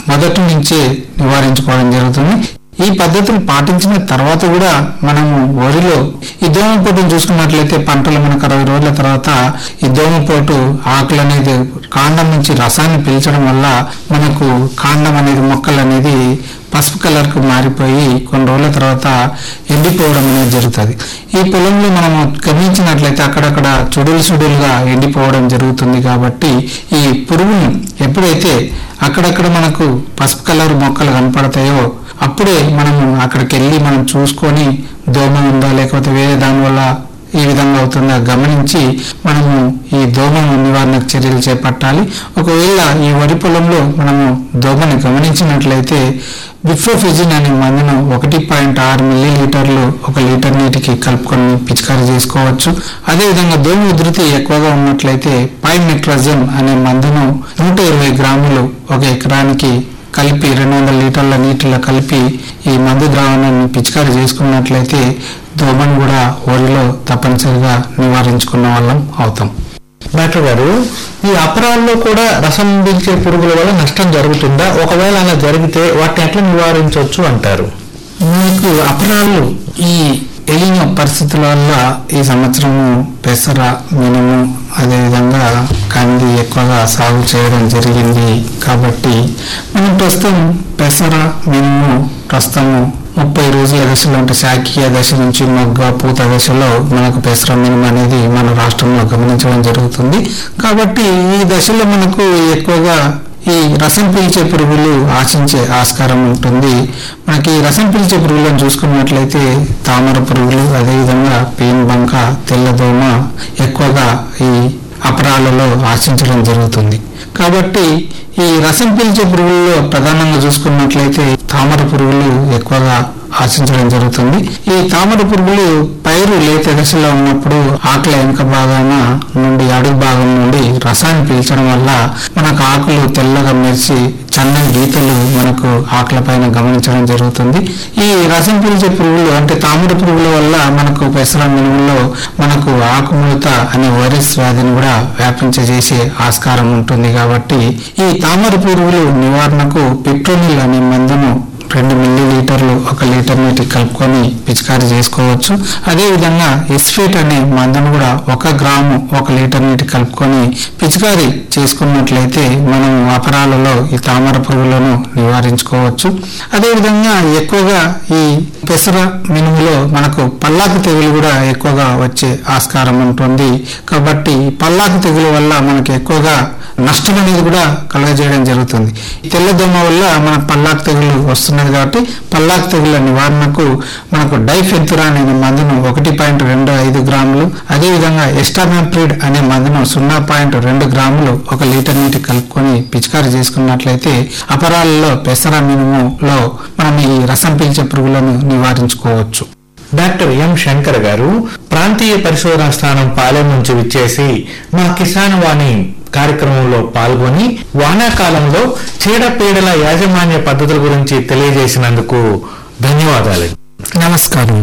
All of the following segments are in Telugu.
మొదటి నుంచే నివారించుకోవడం జరుగుతుంది ఈ పద్ధతులు పాటించిన తర్వాత కూడా మనము వరిలో ఈ దోమపోటును చూసుకున్నట్లయితే పంటలు మనకు అరవై రోజుల తర్వాత ఈ దోమపోటు ఆకులు అనేది కాండం నుంచి రసాన్ని పీల్చడం వల్ల మనకు కాండం అనేది మొక్కలు అనేది పసుపు కలర్ కు మారిపోయి కొన్ని రోజుల తర్వాత ఎండిపోవడం అనేది జరుగుతుంది ఈ పొలంలో మనము గమనించినట్లయితే అక్కడక్కడ చుడులు చుడులుగా ఎండిపోవడం జరుగుతుంది కాబట్టి ఈ పురుగును ఎప్పుడైతే అక్కడక్కడ మనకు పసుపు కలర్ మొక్కలు కనపడతాయో అప్పుడే మనము అక్కడికి వెళ్ళి మనం చూసుకొని దోమ ఉందా లేకపోతే వేరే దానివల్ల ఈ విధంగా అవుతుందా గమనించి మనము ఈ దోమ నివారణకు చర్యలు చేపట్టాలి ఒకవేళ ఈ వరి పొలంలో మనము దోమని గమనించినట్లయితే బిఫ్రోఫిజిన్ అనే మందును ఒకటి పాయింట్ ఆరు మిల్లీ లీటర్లు ఒక లీటర్ నీటికి కలుపుకొని పిచికారీ చేసుకోవచ్చు అదేవిధంగా దోమ ఉధృతి ఎక్కువగా ఉన్నట్లయితే పైమెట్రజన్ అనే మందును నూట ఇరవై గ్రాములు ఒక ఎకరానికి కలిపి రెండు వందల లీటర్ల నీటిలో కలిపి ఈ మందు ద్రావణాన్ని పిచికారీ చేసుకున్నట్లయితే దోమను కూడా వరిలో తప్పనిసరిగా నివారించుకున్న వాళ్ళం అవుతాం డాక్టర్ గారు ఈ అపరాల్లో కూడా రసం పీల్చే పురుగుల వల్ల నష్టం జరుగుతుందా ఒకవేళ అలా జరిగితే వాటిని ఎట్లా నివారించవచ్చు అంటారు మనకు అపరాలు ఈ ఎలిన పరిస్థితుల వల్ల ఈ సంవత్సరము పెసర మినుము అదేవిధంగా కంది ఎక్కువగా సాగు చేయడం జరిగింది కాబట్టి మనం ప్రస్తుతం పెసర మినుము ప్రస్తుతము ముప్పై రోజుల దశలో అంటే శాఖీయ దశ నుంచి మొగ్గ పూత దశలో మనకు పెసర మినుము అనేది మన రాష్ట్రంలో గమనించడం జరుగుతుంది కాబట్టి ఈ దశలో మనకు ఎక్కువగా ఈ రసం పీల్చే పురుగులు ఆశించే ఆస్కారం ఉంటుంది మనకి ఈ రసం పీల్చే పురుగులను చూసుకున్నట్లయితే తామర పురుగులు అదేవిధంగా పేన్ బంక తెల్లదోమ ఎక్కువగా ఈ అపరాలలో ఆశించడం జరుగుతుంది కాబట్టి ఈ రసం పీల్చే పురుగుల్లో ప్రధానంగా చూసుకున్నట్లయితే తామర పురుగులు ఎక్కువగా ఆశించడం జరుగుతుంది ఈ తామర పురుగులు పైరు లేత దశలో ఉన్నప్పుడు ఆకుల వెనుక భాగాన నుండి అడుగు భాగం నుండి రసాన్ని పీల్చడం వల్ల మనకు ఆకులు తెల్లగా మెరిసి చన్నని గీతలు మనకు ఆకుల పైన గమనించడం జరుగుతుంది ఈ రసం పీల్చే పురుగులు అంటే తామర పురుగుల వల్ల మనకు పెసర మినుములో మనకు ఆకుముడత అనే వైరస్ వ్యాధిని కూడా వ్యాపించజేసే ఆస్కారం ఉంటుంది కాబట్టి ఈ తామర పురుగులు నివారణకు పిప్రోనిల్ అనే మందును రెండు మిల్లీ లీటర్లు ఒక లీటర్ నీటి కలుపుకొని పిచికారీ చేసుకోవచ్చు అదేవిధంగా ఎస్ఫేట్ అనే మందును కూడా ఒక గ్రాము ఒక లీటర్ నీటి కలుపుకొని పిచికారీ చేసుకున్నట్లయితే మనం అపరాలలో ఈ తామర పురుగులను నివారించుకోవచ్చు అదేవిధంగా ఎక్కువగా ఈ పెసర మినుములో మనకు పల్లాకు తెగులు కూడా ఎక్కువగా వచ్చే ఆస్కారం ఉంటుంది కాబట్టి పల్లాకు తెగులు వల్ల మనకు ఎక్కువగా నష్టం అనేది కూడా కలుగజేయడం జరుగుతుంది ఈ తెల్లదోమ వల్ల మన పల్లాకు తెగులు వస్తున్నది కాబట్టి పల్లాకు తెగుల నివారణకు మనకు డైఫెన్తురా అనే మందును ఒకటి పాయింట్ రెండు ఐదు గ్రాములు అదేవిధంగా ఎస్టామెప్రిడ్ అనే మందును సున్నా పాయింట్ రెండు గ్రాములు ఒక లీటర్ నీటి కలుపుకొని పిచికారీ చేసుకున్నట్లయితే అపరాలలో పెసర మినుములో మనం ఈ రసం పీల్చే పురుగులను నివారించుకోవచ్చు డాక్టర్ ఎం శంకర్ గారు ప్రాంతీయ పరిశోధన స్థానం పాలెం నుంచి విచ్చేసి మా కిసాన్ వాణి కార్యక్రమంలో పాల్గొని వానాకాలంలో చీడపీడల యాజమాన్య పద్ధతుల గురించి తెలియజేసినందుకు ధన్యవాదాలు నమస్కారం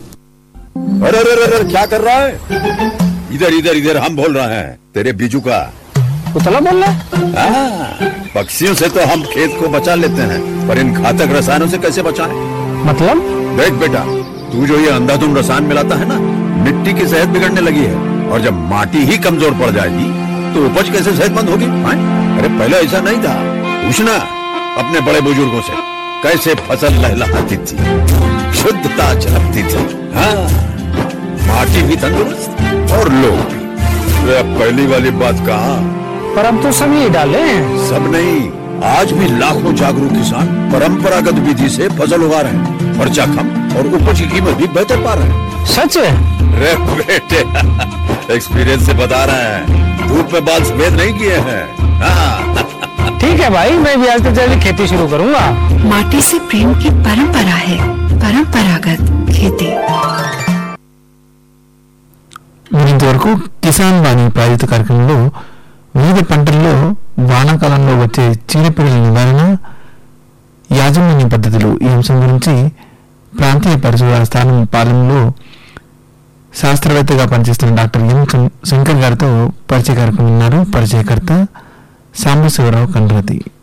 अरे अरे अरे अरे, क्या कर रहा है इधर इधर इधर हम बोल रहे हैं तेरे बीजू का उतला बोल रहा हाँ, पक्षियों से तो हम खेत को बचा लेते हैं पर इन घातक रसायनों से कैसे बचाएं? मतलब देख बेटा तू जो ये अंधाधुंध रसायन मिलाता है ना मिट्टी की सेहत बिगड़ने लगी है और जब माटी ही कमजोर पड़ जाएगी तो उपज कैसे सेहतमंद होगी हाँ? अरे पहले ऐसा नहीं था पूछना अपने बड़े बुजुर्गों से कैसे फसल लहलहाती थी शुद्धता झलकती थी हाँ माटी भी तंदुरुस्त और लोग भी अरे अब पहली वाली बात कहा पर अब तो सब यही डाले हैं सब नहीं आज भी लाखों जागरूक किसान परंपरागत विधि से फसल उगा रहे हैं खर्चा कम और उपज की कीमत भी बेहतर पा रहे हैं सच है रे बेटे एक्सपीरियंस से बता रहे हैं धूप में बाल सफेद नहीं किए हैं हाँ ठीक है भाई मैं भी आज से जल्दी खेती शुरू करूंगा माटी से प्रेम की परंपरा है परंपरागत खेती ఇంతవరకు కిసాన్ వాణి ప్రాయోజిత కార్యక్రమంలో వివిధ పంటల్లో వానాకాలంలో వచ్చే చీడపీడల నివారణ యాజమాన్య పద్ధతులు ఈ అంశం గురించి ప్రాంతీయ పరిశోధన స్థానం పాలెంలో శాస్త్రవేత్తగా పనిచేస్తున్న డాక్టర్ ఎం శం- శంకర్ గారితో పరిచయ కార్యక్రమం ఉన్నారు పరిచయకర్త సాంబశివరావు కండ్రతి